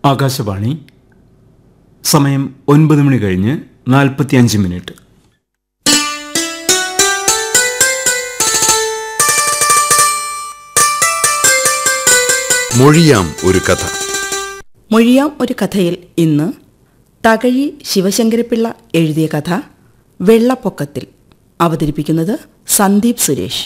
ആകാശവാണി സമയം ഒൻപത് മണി കഴിഞ്ഞ് നാൽപ്പത്തിയഞ്ച് മിനിറ്റ് മൊഴിയാം ഒരു കഥ മൊഴിയാം ഒരു കഥയിൽ ഇന്ന് തകഴി ശിവശങ്കരപിള്ള എഴുതിയ കഥ വെള്ളപ്പൊക്കത്തിൽ അവതരിപ്പിക്കുന്നത് സന്ദീപ് സുരേഷ്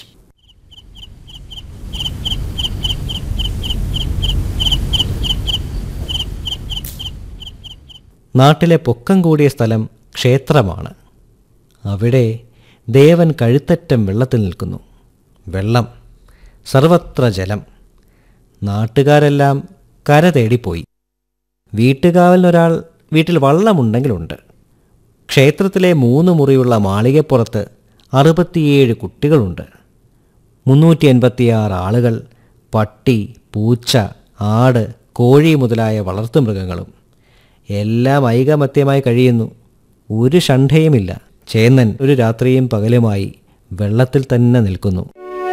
നാട്ടിലെ പൊക്കം കൂടിയ സ്ഥലം ക്ഷേത്രമാണ് അവിടെ ദേവൻ കഴുത്തറ്റം വെള്ളത്തിൽ നിൽക്കുന്നു വെള്ളം സർവത്ര ജലം നാട്ടുകാരെല്ലാം കര തേടിപ്പോയി വീട്ടുകാവലിനൊരാൾ വീട്ടിൽ വള്ളമുണ്ടെങ്കിലുണ്ട് ക്ഷേത്രത്തിലെ മൂന്ന് മുറിയുള്ള മാളികപ്പുറത്ത് അറുപത്തിയേഴ് കുട്ടികളുണ്ട് മുന്നൂറ്റി എൺപത്തിയാറ് ആളുകൾ പട്ടി പൂച്ച ആട് കോഴി മുതലായ വളർത്തുമൃഗങ്ങളും എല്ലാം ഐകമത്യമായി കഴിയുന്നു ഒരു ഷണ്ഠയുമില്ല ചേന്നൻ ഒരു രാത്രിയും പകലുമായി വെള്ളത്തിൽ തന്നെ നിൽക്കുന്നു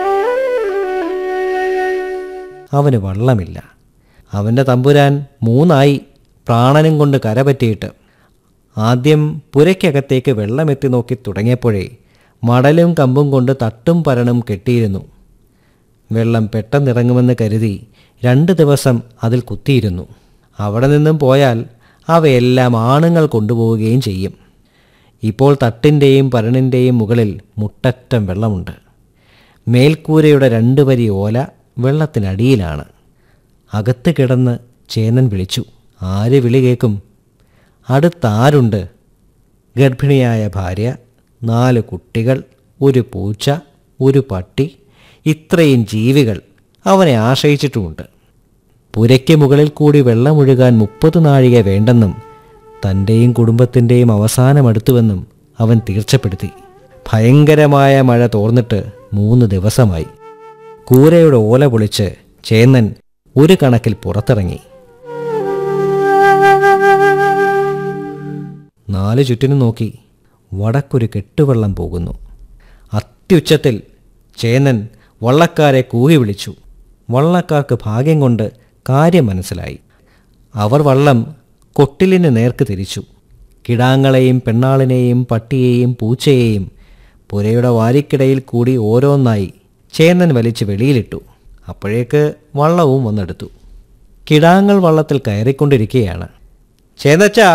അവന് വള്ളമില്ല അവൻ്റെ തമ്പുരാൻ മൂന്നായി പ്രാണനും കൊണ്ട് കരപറ്റിയിട്ട് ആദ്യം പുരയ്ക്കകത്തേക്ക് വെള്ളമെത്തി നോക്കി തുടങ്ങിയപ്പോഴേ മടലും കമ്പും കൊണ്ട് തട്ടും പരണും കെട്ടിയിരുന്നു വെള്ളം പെട്ടെന്നിറങ്ങുമെന്ന് കരുതി രണ്ട് ദിവസം അതിൽ കുത്തിയിരുന്നു അവിടെ നിന്നും പോയാൽ അവയെല്ലാം ആണുങ്ങൾ കൊണ്ടുപോവുകയും ചെയ്യും ഇപ്പോൾ തട്ടിൻ്റെയും പരണിൻ്റെയും മുകളിൽ മുട്ടറ്റം വെള്ളമുണ്ട് മേൽക്കൂരയുടെ രണ്ട് വരി ഓല വെള്ളത്തിനടിയിലാണ് അകത്ത് കിടന്ന് ചേന്നൻ വിളിച്ചു ആര് വിളി കേൾക്കും അടുത്താരുണ്ട് ഗർഭിണിയായ ഭാര്യ നാല് കുട്ടികൾ ഒരു പൂച്ച ഒരു പട്ടി ഇത്രയും ജീവികൾ അവനെ ആശ്രയിച്ചിട്ടുമുണ്ട് പുരയ്ക്ക് മുകളിൽ കൂടി വെള്ളമൊഴുകാൻ മുപ്പത് നാഴിക വേണ്ടെന്നും തൻ്റെയും കുടുംബത്തിൻ്റെയും അവസാനം അടുത്തുവെന്നും അവൻ തീർച്ചപ്പെടുത്തി ഭയങ്കരമായ മഴ തോർന്നിട്ട് മൂന്ന് ദിവസമായി കൂരയുടെ ഓല പൊളിച്ച് ചേന്നൻ ഒരു കണക്കിൽ പുറത്തിറങ്ങി നാല് ചുറ്റിനും നോക്കി വടക്കൊരു കെട്ടുവെള്ളം പോകുന്നു അത്യുച്ചത്തിൽ ചേന്നൻ വള്ളക്കാരെ കൂകി വിളിച്ചു വള്ളക്കാർക്ക് ഭാഗ്യം കൊണ്ട് കാര്യം മനസ്സിലായി അവർ വള്ളം കൊട്ടിലിന് നേർക്ക് തിരിച്ചു കിടാങ്ങളെയും പെണ്ണാളിനെയും പട്ടിയെയും പൂച്ചയെയും പുരയുടെ വാരിക്കിടയിൽ കൂടി ഓരോന്നായി ചേന്നൻ വലിച്ച് വെളിയിലിട്ടു അപ്പോഴേക്ക് വള്ളവും വന്നെടുത്തു കിടാങ്ങൾ വള്ളത്തിൽ കയറിക്കൊണ്ടിരിക്കുകയാണ് ചേന്നച്ചാ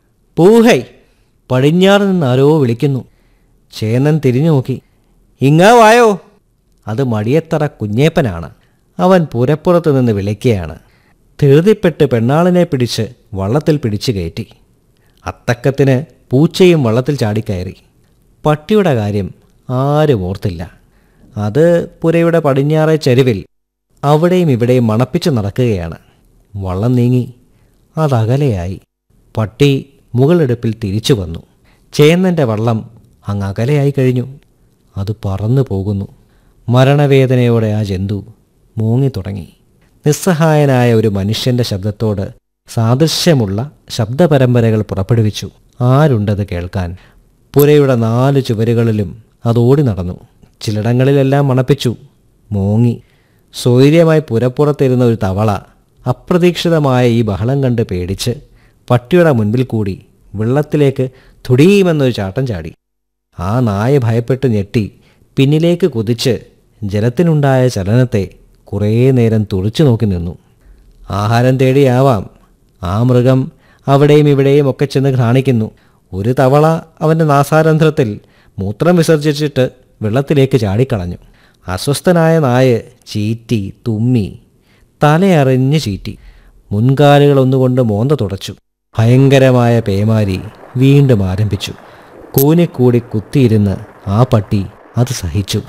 പൂഹൈ പടിഞ്ഞാറ് നിന്ന് ആരോ വിളിക്കുന്നു ചേന്നൻ തിരിഞ്ഞു നോക്കി ഇങ്ങാ വായോ അത് മടിയത്തറ കുഞ്ഞേപ്പനാണ് അവൻ പുരപ്പുറത്ത് നിന്ന് വിളിക്കുകയാണ് ധൃതിപ്പെട്ട് പെണ്ണാളിനെ പിടിച്ച് വള്ളത്തിൽ പിടിച്ചു കയറ്റി അത്തക്കത്തിന് പൂച്ചയും വള്ളത്തിൽ ചാടിക്കയറി പട്ടിയുടെ കാര്യം ആരും ഓർത്തില്ല അത് പുരയുടെ പടിഞ്ഞാറേ ചരിവിൽ അവിടെയും ഇവിടെയും മണപ്പിച്ച് നടക്കുകയാണ് വള്ളം നീങ്ങി അതകലെയായി പട്ടി മുകളെടുപ്പിൽ തിരിച്ചു വന്നു ചേന്നൻ്റെ വള്ളം അങ്ങ് അകലെയായി കഴിഞ്ഞു അത് പറന്നു പോകുന്നു മരണവേദനയോടെ ആ ജന്തു മൂങ്ങി തുടങ്ങി നിസ്സഹായനായ ഒരു മനുഷ്യന്റെ ശബ്ദത്തോട് സാദൃശ്യമുള്ള ശബ്ദപരമ്പരകൾ പുറപ്പെടുവിച്ചു ആരുണ്ടത് കേൾക്കാൻ പുരയുടെ നാല് ചുവരുകളിലും അത് ഓടി നടന്നു ചിലയിടങ്ങളിലെല്ലാം മണപ്പിച്ചു മൂങ്ങി സ്വൈര്യമായി പുരപ്പുറത്തിരുന്ന ഒരു തവള അപ്രതീക്ഷിതമായ ഈ ബഹളം കണ്ട് പേടിച്ച് പട്ടിയുടെ മുൻപിൽ കൂടി വെള്ളത്തിലേക്ക് തുടിയുമെന്നൊരു ചാട്ടം ചാടി ആ നായ ഭയപ്പെട്ട് ഞെട്ടി പിന്നിലേക്ക് കുതിച്ച് ജലത്തിനുണ്ടായ ചലനത്തെ കുറേ നേരം തുറച്ചു നോക്കി നിന്നു ആഹാരം തേടിയാവാം ആ മൃഗം അവിടെയും ഇവിടെയും ഒക്കെ ചെന്ന് കാണിക്കുന്നു ഒരു തവള അവൻ്റെ നാസാരന്ധ്രത്തിൽ മൂത്രം വിസർജിച്ചിട്ട് വെള്ളത്തിലേക്ക് ചാടിക്കളഞ്ഞു അസ്വസ്ഥനായ നായ ചീറ്റി തുമ്മി തലയറിഞ്ഞ് ചീറ്റി മുൻകാലുകൾ ഒന്നുകൊണ്ട് മോന്ത തുടച്ചു ഭയങ്കരമായ പേമാരി വീണ്ടും ആരംഭിച്ചു കൂനിക്കൂടി കുത്തിയിരുന്ന് ആ പട്ടി അത് സഹിച്ചു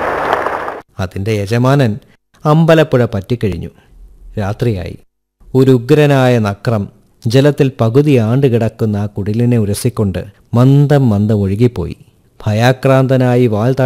അതിൻ്റെ യജമാനൻ അമ്പലപ്പുഴ പറ്റിക്കഴിഞ്ഞു രാത്രിയായി ഒരു ഉഗ്രനായ നക്രം ജലത്തിൽ പകുതി ആണ്ട് കിടക്കുന്ന ആ കുടിലിനെ ഉരസിക്കൊണ്ട് മന്ദം മന്ദം ഒഴുകിപ്പോയി ഭയാക്രാന്തനായി വാൽ